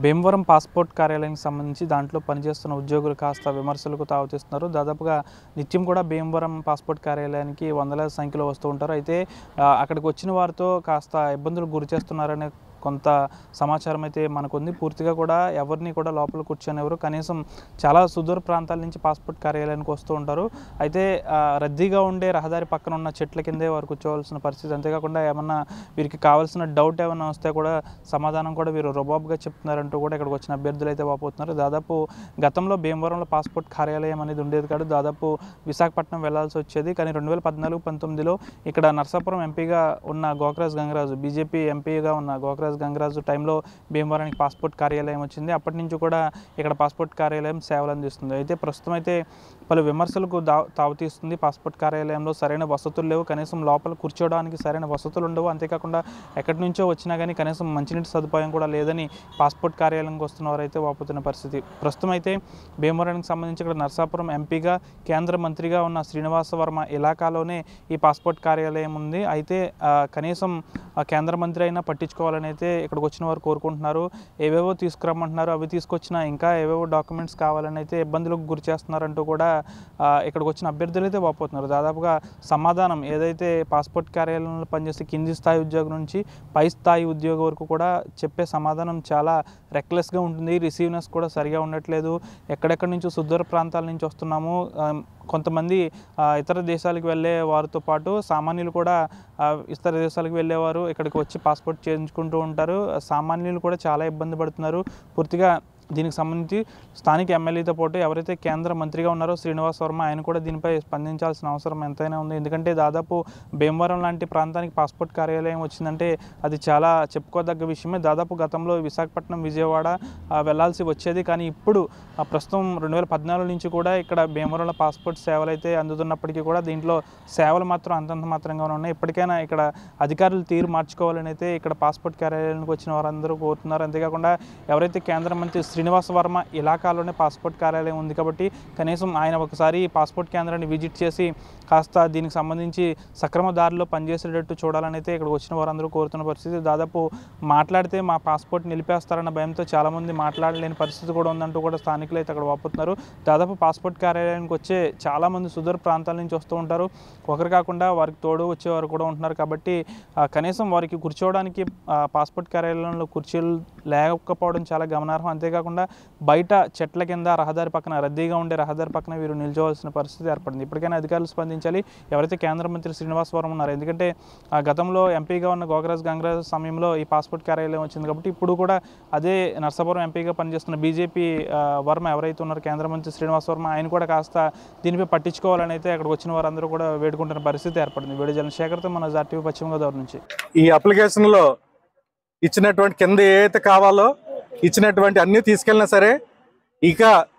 Bhimavaram passport కార్యాలయానికి సంబంధించి దాంట్లో పనిచేస్తున్న ఉద్యోగులు కాస్త విమర్శలకు తావుతీస్తున్నారు దాదాపుగా నిత్యం కూడా భీమవరం పాస్పోర్ట్ కార్యాలయానికి వందల సంఖ్యలో వస్తూ ఉంటారు అయితే ఆ, అక్కడికి వచ్చిన వారితో కాస్త ఇబ్బందులకు గురి చేస్తున్నారనే కొంత సమాచారం అయితే మనకు ఉంది పూర్తిగా కూడా ఎవరిని కూడా లోపల కూర్చొనివ్వరు కనీసం చాలా సుదూర ప్రాంతాల నుంచి పాస్పోర్ట్ కార్యాలయానికి వస్తూ ఉంటారు అయితే ఆ, రద్దీగా ఉండే రహదారి పక్కన ఉన్న చెట్ల కిందే వారు కూర్చోవాల్సిన పరిస్థితి అంతేకాకుండా ఏమన్నా వీరికి కావాల్సిన డౌట్ ఏమైనా వస్తే కూడా సమాధానం కూడా వీరు రుబాబుగా చెప్తున్నారంటూ కూడా ఇక్కడికి వచ్చిన అభ్యర్థులు అయితే వాపోతున్నారు దాదాపు గతంలో భీమవరంలో పాస్పోర్ట్ కార్యాలయం అనేది ఉండేది కాదు దాదాపు విశాఖపట్నం వెళ్లాల్సి వచ్చేది కానీ రెండు వేల పద్నాలుగు పంతొమ్మిదిలో ఇక్కడ నర్సాపురం ఎంపీగా ఉన్న గోకరాజ్ గంగరాజు బీజేపీ ఎంపీగా ఉన్న గోకరాజ్ గంగరాజు టైంలో భీమవరానికి పాస్పోర్ట్ కార్యాలయం వచ్చింది అప్పటి నుంచి కూడా ఇక్కడ పాస్పోర్ట్ కార్యాలయం సేవలు అందిస్తుంది అయితే ప్రస్తుతం అయితే పలు విమర్శలకు దా తావుతీస్తుంది పాస్పోర్ట్ కార్యాలయంలో సరైన వసతులు లేవు కనీసం లోపల కూర్చోవడానికి సరైన వసతులు ఉండవు అంతేకాకుండా ఎక్కడి నుంచో వచ్చినా కానీ కనీసం మంచినీటి సదుపాయం కూడా లేదని పాస్పోర్ట్ కార్యాలయంకి వస్తున్న వారైతే వాపోతున్న పరిస్థితి ప్రస్తుతం అయితే భీమవరానికి సంబంధించి ఇక్కడ నర్సాపురం ఎంపీగా కేంద్ర మంత్రిగా ఉన్న శ్రీనివాస వర్మ ఇలాకాలోనే ఈ పాస్పోర్ట్ కార్యాలయం ఉంది అయితే ఆ, కనీసం ఆ కేంద్ర మంత్రి అయినా పట్టించుకోవాలని అయితే ఇక్కడికి వచ్చిన వారు కోరుకుంటున్నారు ఏవేవో తీసుకురమ్మంటున్నారు అవి తీసుకొచ్చినా ఇంకా ఏవేవో డాక్యుమెంట్స్ కావాలని అయితే ఇబ్బందులకు గురి చేస్తున్నారంటూ కూడా ఆ, ఇక్కడికి వచ్చిన అభ్యర్థులు అయితే వాపోతున్నారు దాదాపుగా సమాధానం ఏదైతే పాస్పోర్ట్ కార్యాలయంలో పనిచేసే కింది స్థాయి ఉద్యోగం నుంచి పై స్థాయి ఉద్యోగం వరకు కూడా చెప్పే సమాధానం చాలా రెక్లెస్గా ఉంటుంది రిసీవ్నెస్ కూడా సరిగా ఉండట్లేదు ఎక్కడెక్కడి నుంచో సుదూర ప్రాంతాల నుంచి వస్తున్నాము ఆ, కొంతమంది ఆ, ఇతర దేశాలకు వెళ్ళే వారితో పాటు సామాన్యులు కూడా ఆ, ఇతర దేశాలకు వెళ్ళేవారు ఇక్కడికి వచ్చి పాస్పోర్ట్ చేయించుకుంటూ ఉంటారు సామాన్యులు కూడా చాలా ఇబ్బంది పడుతున్నారు పూర్తిగా దీనికి సంబంధించి స్థానిక ఎమ్మెల్యేతో పాటు ఎవరైతే కేంద్ర మంత్రిగా ఉన్నారో శ్రీనివాస్ వర్మ ఆయన కూడా దీనిపై స్పందించాల్సిన అవసరం ఎంతైనా ఉంది ఎందుకంటే దాదాపు భీమవరం లాంటి ప్రాంతానికి పాస్పోర్ట్ కార్యాలయం వచ్చిందంటే అది చాలా చెప్పుకోదగ్గ విషయమే దాదాపు గతంలో విశాఖపట్నం విజయవాడ ఆ, వెళ్ళాల్సి వచ్చేది కానీ ఇప్పుడు ఆ, ప్రస్తుతం రెండు వేల పద్నాలుగు నుంచి కూడా ఇక్కడ భీమవరంలో పాస్పోర్ట్ సేవలు అయితే అందుతున్నప్పటికీ కూడా దీంట్లో సేవలు మాత్రం అంతంత మాత్రంగానే ఉన్నాయి ఇప్పటికైనా ఇక్కడ అధికారులు తీరు మార్చుకోవాలని అయితే ఇక్కడ పాస్పోర్ట్ కార్యాలయానికి వచ్చిన వారందరూ కోరుతున్నారు అంతేకాకుండా ఎవరైతే కేంద్ర మంత్రి శ్రీనివాస వర్మ ఇలాకాలోనే పాస్పోర్ట్ కార్యాలయం ఉంది కాబట్టి కనీసం ఆయన ఒకసారి ఈ పాస్పోర్ట్ కేంద్రాన్ని విజిట్ చేసి కాస్త దీనికి సంబంధించి సక్రమ దారిలో పనిచేసేటట్టు చూడాలని అయితే ఇక్కడికి వచ్చిన వారందరూ కోరుతున్న పరిస్థితి దాదాపు మాట్లాడితే మా పాస్పోర్ట్ నిలిపేస్తారన్న భయంతో చాలామంది మాట్లాడలేని పరిస్థితి కూడా ఉందంటూ కూడా స్థానికులు అయితే అక్కడ వాపోతున్నారు దాదాపు పాస్పోర్ట్ కార్యాలయానికి వచ్చే చాలామంది సుదూర ప్రాంతాల నుంచి వస్తూ ఉంటారు ఒకరు కాకుండా వారికి తోడు వచ్చేవారు కూడా ఉంటున్నారు కాబట్టి ఆ, కనీసం వారికి కూర్చోవడానికి ఆ, పాస్పోర్ట్ కార్యాలయంలో కుర్చీలు లేకపోవడం చాలా గమనార్హం అంతేకాకుండా బయట చెట్ల కింద రహదారి పక్కన రద్దీగా ఉండే రహదారి పక్కన వీరు నిల్చోవాల్సిన పరిస్థితి ఏర్పడింది ఇప్పటికైనా అధికారులు స్పందించాలి ఎవరైతే కేంద్ర మంత్రి శ్రీనివాస్ వరం ఉన్నారు ఎందుకంటే ఆ, గతంలో ఎంపీగా ఉన్న గోకరాజ్ గంగరాజ్ సమయంలో ఈ పాస్పోర్ట్ కార్యాలయం వచ్చింది కాబట్టి ఇప్పుడు కూడా అదే నర్సాపురం ఎంపీగా పనిచేస్తున్న బీజేపీ వర్మ ఎవరైతే ఉన్నారో కేంద్ర మంత్రి శ్రీనివాస్ వర్మ ఆయన కూడా కాస్త దీనిపై పట్టించుకోవాలని అయితే అక్కడికి వచ్చిన వారందరూ కూడా వేడుకుంటున్న పరిస్థితి ఏర్పడింది వేడి చంద్రశేఖర్తో మన జాతీయ పశ్చిమ గోదావరి నుంచి ఈ అప్లికేషన్ లో ఇచ్చినటువంటి కింద ఏదైతే కావాలో ఇచ్చినటువంటి అన్ని తీసుకెళ్ళినా సరే ఇక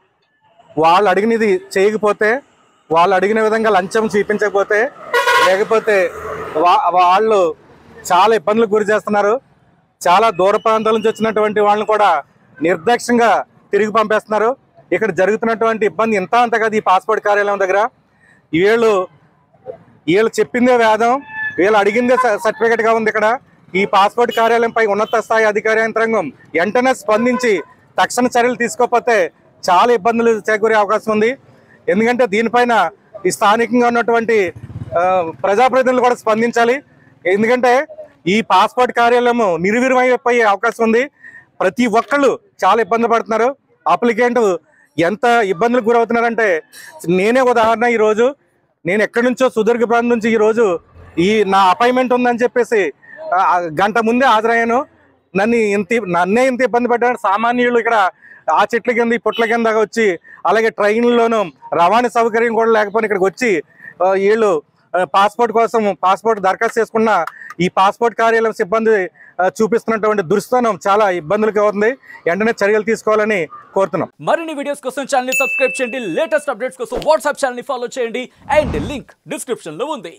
వాళ్ళు అడిగినది చేయకపోతే వాళ్ళు అడిగిన విధంగా లంచం చూపించకపోతే లేకపోతే వా- వాళ్ళు చాలా ఇబ్బందులకు గురి చేస్తున్నారు చాలా దూర ప్రాంతాల నుంచి వచ్చినటువంటి వాళ్ళని కూడా నిర్దాక్ష్యంగా తిరిగి పంపేస్తున్నారు ఇక్కడ జరుగుతున్నటువంటి ఇబ్బంది ఇంత అంత కాదు ఈ పాస్పోర్ట్ కార్యాలయం దగ్గర వీళ్ళు వీళ్ళు చెప్పిందే వేదం వీళ్ళు అడిగిందే సర్టిఫికేట్ గా ఉంది ఇక్కడ ఈ పాస్పోర్ట్ కార్యాలయంపై ఉన్నత స్థాయి అధికార యంత్రాంగం వెంటనే స్పందించి తక్షణ చర్యలు తీసుకోకపోతే చాలా ఇబ్బందులు చేకూరే అవకాశం ఉంది ఎందుకంటే దీనిపైన ఈ స్థానికంగా ఉన్నటువంటి ఆ, ప్రజాప్రతినిధులు కూడా స్పందించాలి ఎందుకంటే ఈ పాస్పోర్ట్ కార్యాలయం నిర్వీర్యమైపోయే అవకాశం ఉంది ప్రతి ఒక్కళ్ళు చాలా ఇబ్బంది పడుతున్నారు అప్లికెంట్ ఎంత ఇబ్బందులకు గురవుతున్నారంటే నేనే ఉదాహరణ ఈరోజు నేను ఎక్కడి నుంచో సుదీర్ఘ ప్రాంతం నుంచి ఈ రోజు ఈ నా అపాయింట్మెంట్ ఉందని చెప్పేసి ఆ, ఆ, గంట ముందే హాజరయ్యాను నన్ను ఇంత నన్నే ఇంత ఇబ్బంది పెట్టాడు సామాన్యులు ఇక్కడ ఆ చెట్ల కింద ఈ పుట్ల కింద వచ్చి అలాగే ట్రైన్లోను రవాణా సౌకర్యం కూడా లేకపోయినా ఇక్కడికి వచ్చి ఆ, వీళ్ళు ఆ, పాస్పోర్ట్ కోసం పాస్పోర్ట్ దరఖాస్తు చేసుకున్న ఈ పాస్పోర్ట్ కార్యాలయం సిబ్బంది ఆ, చూపిస్తున్నటువంటి దుర్స్థానం చాలా ఇబ్బందులకు అవుతుంది వెంటనే చర్యలు తీసుకోవాలని కోరుతున్నాం మరిన్ని వీడియోస్ కోసం ఛానల్ ని సబ్స్క్రైబ్ చేయండి లేటెస్ట్ అప్డేట్స్ కోసం వాట్సాప్ ఛానల్ ని ఫాలో చేయండి అండ్ లింక్ డిస్క్రిప్షన్ లో ఉంది